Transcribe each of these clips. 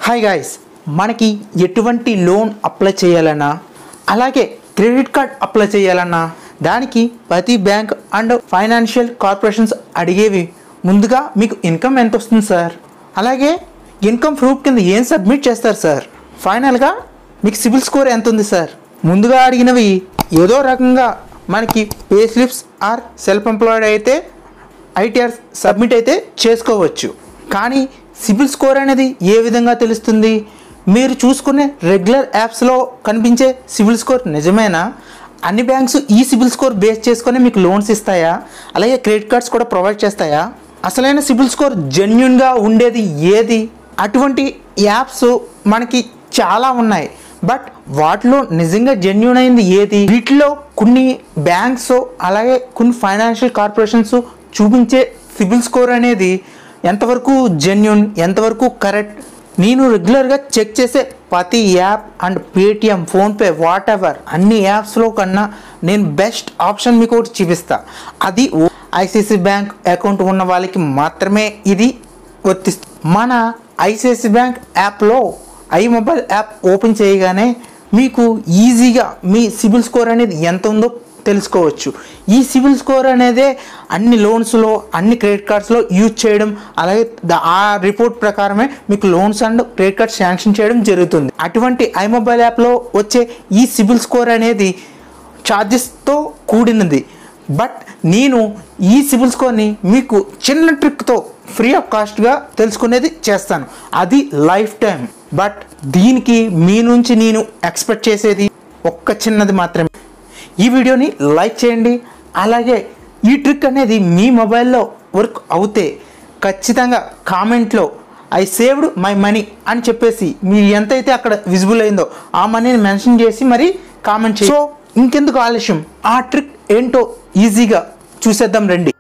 hi guys మనకి ఎటువంటి loan apply చేయాలన్నా అలాగే క్రెడిట్ కార్డ్ అప్లై చేయాలన్నా దానికి ప్రతి బ్యాంక్ అండ్ ఫైనాన్షియల్ కార్పొరేషన్స్ అడిగేవి ముందుగా మీకు ఇన్కమ్ ఎంత వస్తుంది సార్ అలాగే ఇన్కమ్ ప్రూఫ్ కింద ఏం సబ్మిట్ చేస్తారు సార్ ఫైనల్గా మీకు సిబిల్ స్కోర్ ఎంత ఉంది సార్ ముందుగా అడిగినవి ఏదో రకంగా మనకి pay slips or self employed అయితే ఐటీఆర్ సబ్మిట్ అయితే చేసుకోవచ్చు కానీ సిబిల్ స్కోర్ అనేది ఏ విధంగా తెలుస్తుంది మీరు చూసుకునే రెగ్యులర్ యాప్స్లో కనిపించే సిబిల్ స్కోర్ నిజమేనా అన్ని బ్యాంక్స్ ఈ సిబిల్ స్కోర్ బేస్ చేసుకొని మీకు లోన్స్ ఇస్తాయా అలాగే క్రెడిట్ కార్డ్స్ కూడా ప్రొవైడ్ చేస్తాయా అసలైన సిబిల్ స్కోర్ జెన్యున్గా ఉండేది ఏది అటువంటి యాప్స్ మనకి చాలా ఉన్నాయి బట్ వాటిలో నిజంగా జెన్యున్ అయింది ఏది వీటిలో కొన్ని బ్యాంక్స్ అలాగే కొన్ని ఫైనాన్షియల్ కార్పొరేషన్స్ చూపించే సిబిల్ స్కోర్ అనేది ఎంతవరకు జెన్యున్ ఎంతవరకు కరెక్ట్ నేను రెగ్యులర్గా చెక్ చేసే ప్రతి app and Paytm PhonePe whatever అన్ని యాప్స్లో కన్నా నేను బెస్ట్ ఆప్షన్ మీకు ఒకటి చూపిస్తా అది ఐసిఐసి బ్యాంక్ అకౌంట్ ఉన్న వాళ్ళకి మాత్రమే ఇది వర్తిస్తుంది మన ఐసిఐసి బ్యాంక్ యాప్లో ఐ మొబైల్ యాప్ ఓపెన్ చేయగానే మీకు ఈజీగా మీ సిబిల్ స్కోర్ అనేది ఎంత ఉందో తెలుసుకోవచ్చు ఈ సిబిల్ స్కోర్ అనేదే అన్ని లోన్స్లో అన్ని క్రెడిట్ కార్డ్స్లో యూజ్ చేయడం అలాగే ద- ఆ రిపోర్ట్ ప్రకారమే మీకు loans and credit card sanction చేయడం జరుగుతుంది అటువంటి ఐ మొబైల్ యాప్లో వచ్చే ఈ సిబిల్ స్కోర్ అనేది ఛార్జెస్తో కూడినది బట్ నేను ఈ సిబిల్ స్కోర్ని మీకు చిన్న ట్రిక్తో ఫ్రీ ఆఫ్ కాస్ట్గా తెలుసుకునేది చేస్తాను అది లైఫ్ టైం బట్ దీనికి మీ నుంచి నేను ఎక్స్పెక్ట్ చేసేది ఒక్క చిన్నది మాత్రమే ఈ వీడియోని లైక్ చేయండి అలాగే ఈ ట్రిక్ అనేది మీ మొబైల్లో వర్క్ అవుతే ఖచ్చితంగా కామెంట్లో ఐ సేవ్డ్ మై మనీ అని చెప్పేసి మీరు ఎంతైతే అక్కడ విజిబుల్ అయిందో ఆ మనీని మెన్షన్ చేసి మరి కామెంట్ చేయండి సో ఇంకెందుకు ఆలస్యం ఆ ట్రిక్ ఏంటో ఈజీగా చూసేద్దాం రండి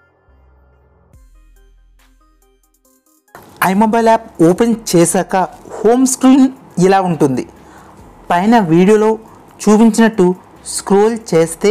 ఐ మొబైల్ యాప్ ఓపెన్ చేశాక హోమ్ స్క్రీన్ ఇలా ఉంటుంది పైన వీడియోలో చూపించినట్టు స్క్రోల్ చేస్తే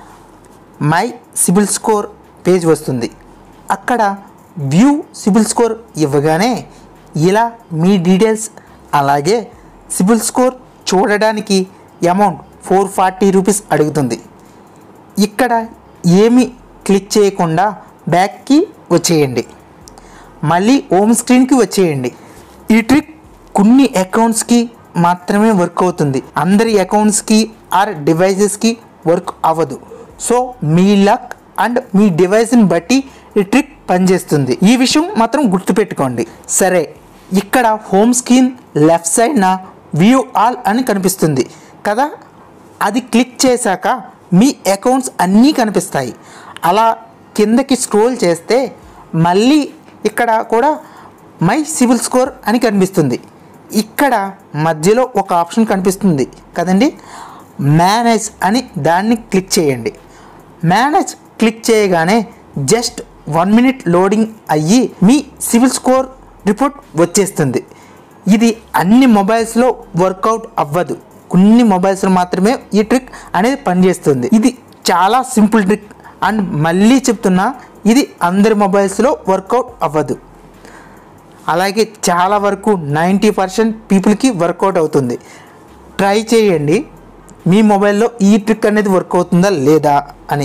మై సిబిల్ స్కోర్ పేజ్ వస్తుంది అక్కడ వ్యూ సిబిల్ స్కోర్ ఇవ్వగానే ఇలా మీ డీటెయిల్స్ అలాగే సిబిల్ స్కోర్ చూడడానికి అమౌంట్ ఫోర్ ఫార్టీ రూపీస్ అడుగుతుంది ఇక్కడ ఏమి క్లిక్ చేయకుండా బ్యాక్కి వచ్చేయండి మళ్ళీ హోమ్ స్క్రీన్కి వచ్చేయండి ఈ ట్రిక్ కొన్ని అకౌంట్స్కి మాత్రమే వర్క్ అవుతుంది అందరి అకౌంట్స్కి ఆర్ డివైజెస్కి వర్క్ అవ్వదు సో మీ లక్ అండ్ మీ డివైస్ని బట్టి ఈ ట్రిక్ పనిచేస్తుంది ఈ విషయం మాత్రం గుర్తుపెట్టుకోండి సరే ఇక్కడ హోమ్ స్క్రీన్ లెఫ్ట్ సైడ్న వ్యూ ఆల్ అని కనిపిస్తుంది కదా అది క్లిక్ చేశాక మీ అకౌంట్స్ అన్నీ కనిపిస్తాయి అలా కిందకి స్క్రోల్ చేస్తే మళ్ళీ ఇక్కడ కూడా మై సివిల్ స్కోర్ అని కనిపిస్తుంది ఇక్కడ మధ్యలో ఒక ఆప్షన్ కనిపిస్తుంది కదండి మేనేజ్ అని దాన్ని క్లిక్ చేయండి మేనేజ్ క్లిక్ చేయగానే జస్ట్ వన్ మినిట్ లోడింగ్ అయ్యి మీ సివిల్ స్కోర్ రిపోర్ట్ వచ్చేస్తుంది ఇది అన్ని మొబైల్స్లో వర్కౌట్ అవ్వదు కొన్ని మొబైల్స్లో మాత్రమే ఈ ట్రిక్ అనేది పనిచేస్తుంది ఇది చాలా సింపుల్ ట్రిక్ అండ్ మళ్ళీ చెప్తున్నా ఇది అందరి మొబైల్స్లో వర్కౌట్ అవ్వదు అలాగే చాలా వరకు నైంటీ పర్సెంట్ పీపుల్కి వర్కౌట్ అవుతుంది ట్రై చేయండి మీ మొబైల్లో ఈ ట్రిక్ అనేది వర్క్ అవుతుందా లేదా అని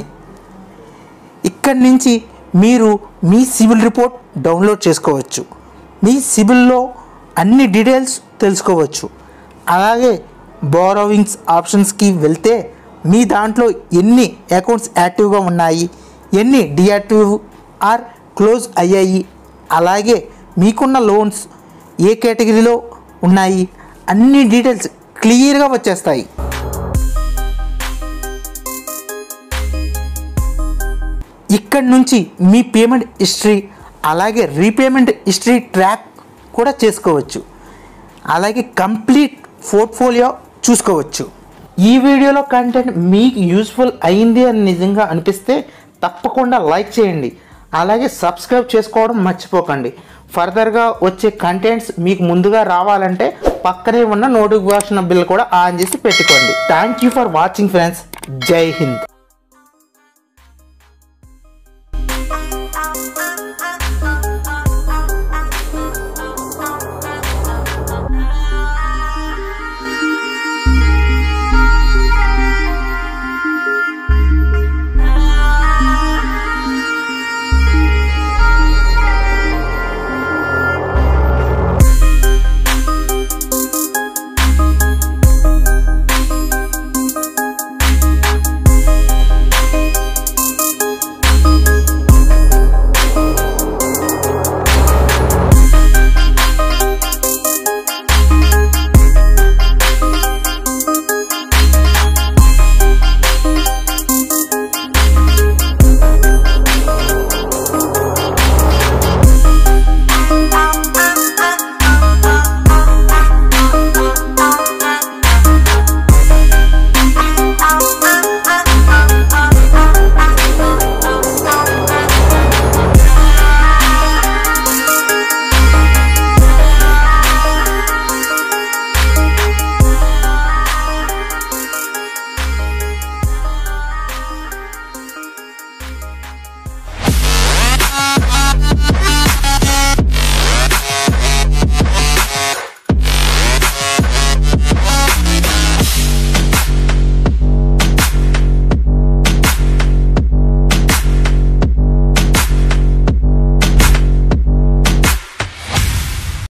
ఇక్కడి నుంచి మీరు మీ సిబిల్ రిపోర్ట్ డౌన్లోడ్ చేసుకోవచ్చు మీ సిబిల్లో అన్ని డీటెయిల్స్ తెలుసుకోవచ్చు అలాగే బోరోవింగ్స్ ఆప్షన్స్కి వెళ్తే మీ దాంట్లో ఎన్ని అకౌంట్స్ యాక్టివ్గా ఉన్నాయి ఎన్ని డియాక్టివ్ ఆర్ క్లోజ్ అయ్యాయి అలాగే మీకున్న లోన్స్ ఏ కేటగిరీలో ఉన్నాయి అన్ని డీటెయిల్స్ క్లియర్గా వచ్చేస్తాయి ఇక్కడి నుంచి మీ పేమెంట్ హిస్టరీ అలాగే రీపేమెంట్ హిస్టరీ ట్రాక్ కూడా చేసుకోవచ్చు అలాగే కంప్లీట్ పోర్ట్ఫోలియో చూసుకోవచ్చు ఈ వీడియోలో కంటెంట్ మీకు యూస్ఫుల్ అయింది అని నిజంగా అనిపిస్తే తప్పకుండా లైక్ చేయండి అలాగే సబ్స్క్రైబ్ చేసుకోవడం మర్చిపోకండి ఫర్దర్గా వచ్చే కంటెంట్స్ మీకు ముందుగా రావాలంటే పక్కనే ఉన్న నోటిఫికేషన్ బిల్ కూడా ఆన్ చేసి పెట్టుకోండి thank you for watching friends జై హింద్